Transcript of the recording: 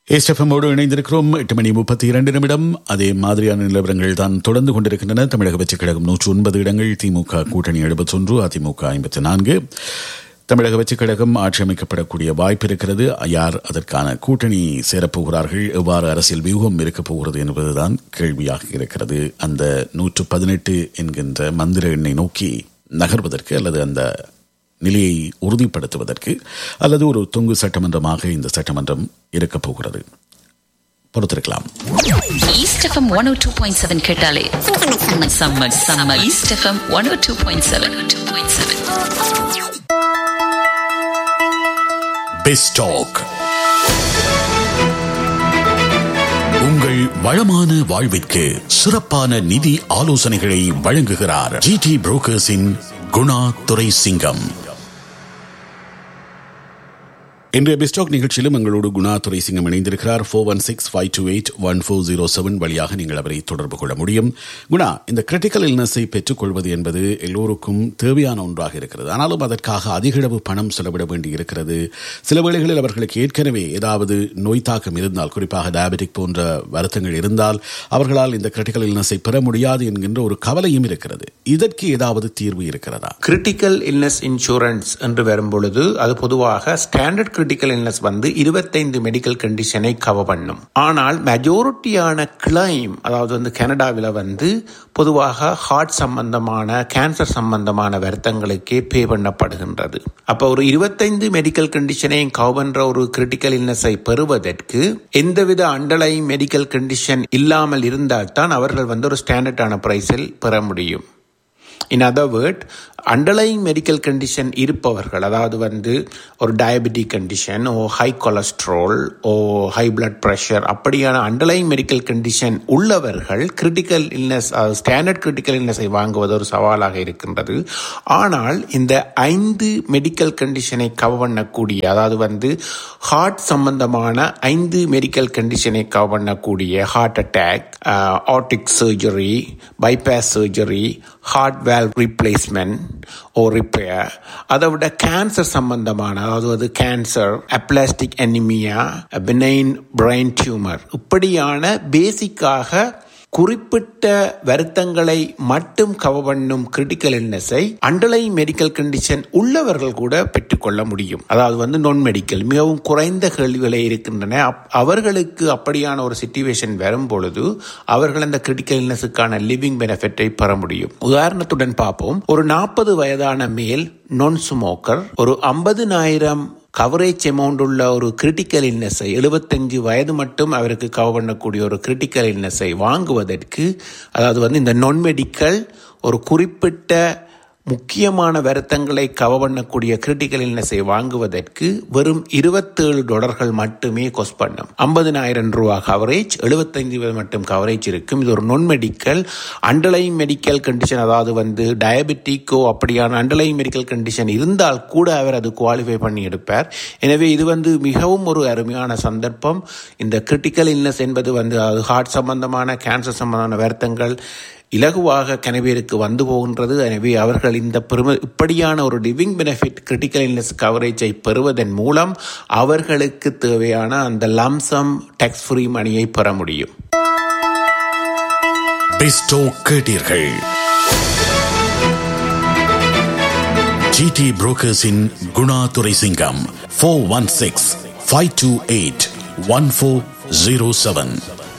ஏஸ்டெஃபமோடு இணைந்திருக்கிறோம் எட்டு மணி முப்பத்தி இரண்டு நிமிடம் அதே மாதிரியான நிலவரங்கள் தான் தொடர்ந்து கொண்டிருக்கின்றன தமிழக வெற்றிக் கழகம் நூற்று ஒன்பது இடங்கள் திமுக கூட்டணி எழுபத்தொன்று அதிமுக ஐம்பத்தி நான்கு தமிழக வெற்றிக் கழகம் ஆட்சி அமைக்கப்படக்கூடிய வாய்ப்பு இருக்கிறது யார் அதற்கான கூட்டணி சேரப்போகிறார்கள் எவ்வாறு அரசியல் வியூகம் இருக்கப் போகிறது என்பதுதான் கேள்வியாக இருக்கிறது அந்த நூற்று பதினெட்டு என்கின்ற மந்திர எண்ணை நோக்கி நகர்வதற்கு அல்லது அந்த நிலையை உறுதிப்படுத்துவதற்கு அல்லது ஒரு தொங்கு சட்டமன்றமாக இந்த சட்டமன்றம் இருக்கப் போகிறது பொறுத்திருக்கலாம் east FM one O two point seven கேட்டாலே summer summer east FM one O two point seven two point seven பெஸ்டாக் உங்கள் வளமான வாழ்விற்கு சிறப்பான நிதி ஆலோசனைகளை வழங்குகிறார் ஜிடி புரோக்கர்ஸின் குணா துரை சிங்கம் இன்றைய பெஸ்டாக் நிகழ்ச்சியிலும் எங்களோடு குணா துரை சிங்கம் இணைந்திருக்கிறார் four one six five two eight one four zero seven வழியாக நீங்கள் அவரை தொடர்பு கொள்ள முடியும் குணா இந்த கிரிட்டிக்கல் இல்னஸை பெற்றுக்கொள்வது என்பது எல்லோருக்கும் தேவையான ஒன்றாக இருக்கிறது ஆனாலும் அதற்காக அதிகளவு பணம் செலவிட வேண்டி இருக்கிறது சில வேளைகளில் அவர்களுக்கு ஏற்கனவே ஏதாவது நோய் தாக்கம் இருந்தால் குறிப்பாக டயபெட்டிக் போன்ற வருத்தங்கள் இருந்தால் அவர்களால் இந்த கிரிட்டிக்கல் இல்னஸை பெற முடியாது என்கின்ற ஒரு கவலையும் இருக்கிறது இதற்கு ஏதாவது தீர்வு இருக்கிறதா கிரிட்டிக்கல் இல்னஸ் இன்சூரன்ஸ் என்று வரும்பொழுது அது பொதுவாக ஸ்டாண்டர்ட் கிரிட்டிக்கல் இல்னஸ் வந்து இருபத்தைந்து மெடிக்கல் கண்டிஷனை கவர் பண்ணும் ஆனால் மெஜாரிட்டியான கிளைம் அதாவது வந்து கனடாவில் வந்து பொதுவாக ஹார்ட் சம்பந்தமான கேன்சர் சம்பந்தமான வருத்தங்களுக்கே பே பண்ணப்படுகின்றது அப்போ ஒரு இருபத்தைந்து மெடிக்கல் கண்டிஷனையும் கவர் பண்ற ஒரு கிரிட்டிக்கல் இல்னஸை பெறுவதற்கு எந்தவித அண்டலை மெடிக்கல் கண்டிஷன் இல்லாமல் இருந்தால்தான் அவர்கள் வந்து ஒரு ஸ்டாண்டர்டான பிரைஸில் பெற முடியும் in other word underlying medical condition இருப்பவர்கள் அதாவது வந்து ஒரு diabetic condition or high cholesterol or high blood pressure அப்படியான அண்டர்லைங் மெடிக்கல் கண்டிஷன் உள்ளவர்கள் கிரிட்டிக்கல் இல்னஸ் ஸ்டாண்டர்ட் கிரிட்டிக்கல் இல்னஸை வாங்குவது ஒரு சவாலாக இருக்கின்றது ஆனால் இந்த ஐந்து மெடிக்கல் கண்டிஷனை கவர் பண்ணக்கூடிய அதாவது வந்து ஹார்ட் சம்பந்தமான ஐந்து மெடிக்கல் கண்டிஷனை கவர் பண்ணக்கூடிய heart attack aortic surgery bypass surgery heart valve replacement or repair அதை விட கேன்சர் சம்பந்தமான அதாவது cancer aplastic anaemia benign brain tumour இப்படியான பேசிக்காக குறிப்பிட்ட வருத்தங்களை மட்டும் கவர் பண்ணும் கிரிட்டிக்கல் இல்னஸை அண்டலை மெடிக்கல் கண்டிஷன் உள்ளவர்கள் கூட பெற்றுக்கொள்ள முடியும் அதாவது வந்து நான் மெடிக்கல் மிகவும் குறைந்த கேள்விகளே இருக்கின்றன அவர்களுக்கு அப்படியான ஒரு சுச்சுவேஷன் வரும் பொழுது அவர்கள் அந்த கிரிட்டிக்கல் இல்னஸுக்கான லிவிங் பெனிஃபிட்டை பெற முடியும் உதாரணத்துடன் பார்ப்போம் ஒரு நாற்பது வயதான மேல் நான் ஸ்மோக்கர் ஒரு ஐம்பதுனாயிரம் கவரேஜ் அமௌண்ட் உள்ள ஒரு கிரிட்டிக்கல் இல்னஸை எழுபத்தஞ்சு வயது மட்டும் அவருக்கு கவர் பண்ணக்கூடிய ஒரு கிரிட்டிக்கல் இல்னஸை வாங்குவதற்கு அதாவது வந்து இந்த நான் மெடிக்கல் ஒரு குறிப்பிட்ட முக்கியமான வருத்தங்களை கவர் பண்ணக்கூடிய கிரிட்டிக்கல் இல்னஸை வாங்குவதற்கு வெறும் இருபத்தேழு டாலர்கள் மட்டுமே கொஸ்ட் பண்ணும் ஐம்பதினாயிரம் ரூபா கவரேஜ் எழுபத்தைந்து மட்டும் கவரேஜ் இருக்கும் இது ஒரு நான் மெடிக்கல் அண்டர்லைங் மெடிக்கல் கண்டிஷன் அதாவது வந்து டயபெட்டிக்கோ அப்படியான அண்டர்லைங் மெடிக்கல் கண்டிஷன் இருந்தால் கூட அவர் அது குவாலிஃபை பண்ணி எடுப்பார் எனவே இது வந்து மிகவும் ஒரு அருமையான சந்தர்ப்பம் இந்த கிரிட்டிக்கல் இல்னஸ் என்பது வந்து அது ஹார்ட் சம்பந்தமான கேன்சர் சம்பந்தமான வருத்தங்கள் இலகுவாக கனவேருக்கு வந்து போகின்றது எனவே அவர்கள் இந்த பெரும இப்படியான ஒரு லிவிங் பெனிஃபிட் கிரிட்டிக்கல் இல்னஸ் கவரேஜை பெறுவதன் மூலம் அவர்களுக்கு தேவையான அந்த லம்சம் டேக்ஸ் ஃப்ரீ மணியை பெற முடியும் பெஸ்டோ கேட்டீர்கள் GT புரோக்கர்ஸின் Guna Durai Singam four one six five two eight one four zero seven